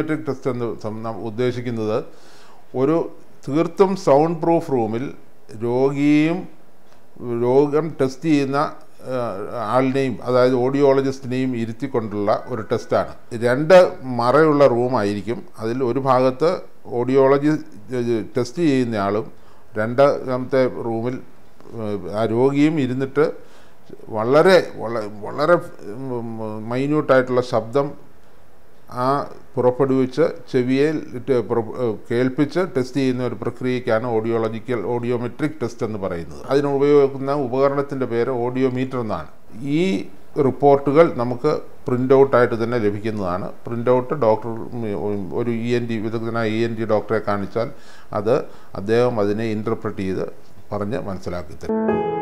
audiometric test എന്ന് some- നാം ഉദ്ദേശിക്കുന്നത് ഒരു തീർത്തും സൗണ്ട് പ്രൂഫ് റൂമിൽ രോഗിയും രോഗം ടെസ്റ്റ് ചെയ്യുന്ന ആ, ആളിനെയും അതായത് ഓഡിയോളജിസ്റ്റിനെയും ഇരുത്തിക്കൊണ്ടുള്ള ഒരു ടെസ്റ്റാണ് രണ്ട് മറയുള്ള റൂമായിരിക്കും അതിൽ ഒരു ഭാഗത്ത് ഓഡിയോളജി ടെസ്റ്റ് ചെയ്യുന്നയാളും രണ്ടാമത്തെ റൂമിൽ ഏഹ്, ആ രോഗിയും ഇരുന്നിട്ട് വളരെ വള- വളരെ മൈന്യൂട്ടായിട്ടുള്ള ശബ്ദം ആ പുറപ്പെടുവിച്ച് ചെവിയിൽ ഇട്ട് പുറ- ഏഹ് കേൾപ്പിച്ച് ടെസ്റ്റ് ചെയ്യുന്ന ഒരു പ്രക്രിയയ്ക്കാണ് ഓഡിയോളജിക്കൽ ഓഡിയോമെട്രിക് ടെസ്റ്റ് എന്ന് പറയുന്നത് അതിന് ഉപയോഗിക്കുന്ന ഉപകരണത്തിൻ്റെ പേര് ഓഡിയോമീറ്റർ എന്നാണ് ഈ റിപ്പോർട്ടുകൾ നമുക്ക് പ്രിൻ്റ് ഔട്ടായിട്ട് തന്നെ ലഭിക്കുന്നതാണ് പ്രിൻ്റ് ഔട്ട് ഡോക്ടർ ഉം, ഒരു ഇ എൻ ടി വിദഗ്ധനായ ഇ എൻ ടി ഡോക്ടറെ കാണിച്ചാൽ അത് അദ്ദേഹം അതിനെ ഇൻ്റർപ്രറ്റ് ചെയ്ത് പറഞ്ഞ് മനസ്സിലാക്കി തരും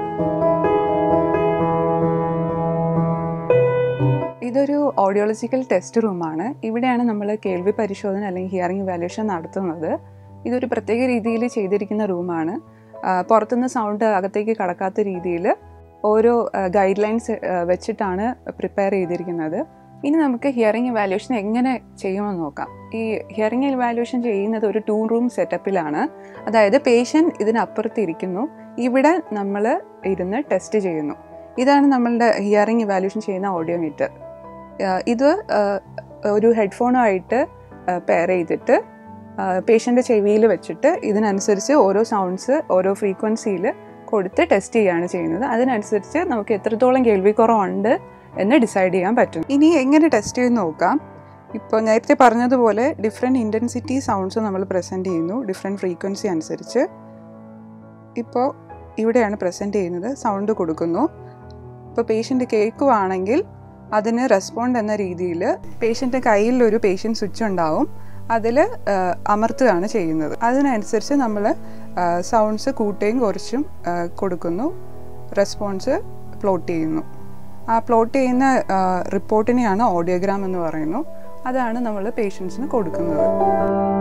ഇതൊരു ഓഡിയോളജിക്കൽ ടെസ്റ്റ് റൂമാണ് ഇവിടെയാണ് നമ്മൾ കേൾവി പരിശോധന അല്ലെങ്കിൽ ഹിയറിംഗ് വാല്യൂഷൻ നടത്തുന്നത് ഇതൊരു പ്രത്യേക രീതിയിൽ ചെയ്തിരിക്കുന്ന റൂമാണ് ആ, പുറത്തുനിന്ന് സൗണ്ട് അകത്തേക്ക് കടക്കാത്ത രീതിയിൽ ഓരോ ഗൈഡ് ലൈൻസ് വെച്ചിട്ടാണ് പ്രിപ്പയർ ചെയ്തിരിക്കുന്നത് ഇനി നമുക്ക് ഹിയറിംഗ് ഇവാലുവേഷൻ എങ്ങനെ ചെയ്യുമെന്ന് നോക്കാം ഈ ഹിയറിംഗ് ഇവാലുവേഷൻ ചെയ്യുന്നത് ഒരു ടൂ റൂം സെറ്റപ്പിലാണ് അതായത് പേഷ്യൻ്റ് ഇതിനപ്പുറത്ത് ഇരിക്കുന്നു ഇവിടെ നമ്മൾ ഇരുന്ന് ടെസ്റ്റ് ചെയ്യുന്നു ഇതാണ് നമ്മളുടെ ഹിയറിംഗ് ഇവാലുവേഷൻ ചെയ്യുന്ന ഓഡിയോമീറ്റർ ഇത് ആഹ്, ഒരു ഹെഡ്ഫോണുമായിട്ട് പെയർ ചെയ്തിട്ട് പേഷ്യൻ്റെ ചെവിയിൽ വെച്ചിട്ട് ഇതിനനുസരിച്ച് ഓരോ സൗണ്ട്സ് ഓരോ ഫ്രീക്വൻസിയിൽ കൊടുത്ത് ടെസ്റ്റ് ചെയ്യുകയാണ് ചെയ്യുന്നത് അതിനനുസരിച്ച് നമുക്ക് എത്രത്തോളം കേൾവിക്കുറവുണ്ട് എന്ന് ഡിസൈഡ് ചെയ്യാൻ പറ്റും ഇനി എങ്ങനെ ടെസ്റ്റ് ചെയ്ത് നോക്കാം ഇപ്പോൾ നേരത്തെ പറഞ്ഞതുപോലെ ഡിഫറെൻറ്റ് ഇൻറ്റൻസിറ്റി സൗണ്ട്സ് നമ്മൾ പ്രസൻറ്റ് ചെയ്യുന്നു ഡിഫറെൻറ്റ് ഫ്രീക്വൻസി അനുസരിച്ച് ഇപ്പോൾ ഇവിടെയാണ് പ്രസൻറ്റ് ചെയ്യുന്നത് സൗണ്ട് കൊടുക്കുന്നു ഇപ്പോൾ പേഷ്യൻ്റ് കേൾക്കുവാണെങ്കിൽ അതിന് റെസ്പോണ്ട് എന്ന രീതിയിൽ പേഷ്യൻ്റെ കയ്യിൽ ഒരു പേഷ്യൻ്റ് സ്വിച്ച് ഉണ്ടാവും അതിൽ അമർത്തുകയാണ് ചെയ്യുന്നത് അതിനനുസരിച്ച് നമ്മൾ സൗണ്ട്സ് കൂട്ടുകയും കുറച്ചും ആ, കൊടുക്കുന്നു റെസ്പോൺസ് പ്ലോട്ട് ചെയ്യുന്നു ആ പ്ലോട്ട് ചെയ്യുന്ന റിപ്പോർട്ടിനെയാണ് ഓഡിയോഗ്രാം എന്ന് പറയുന്നു അതാണ് നമ്മൾ പേഷ്യൻസിന് കൊടുക്കുന്നത്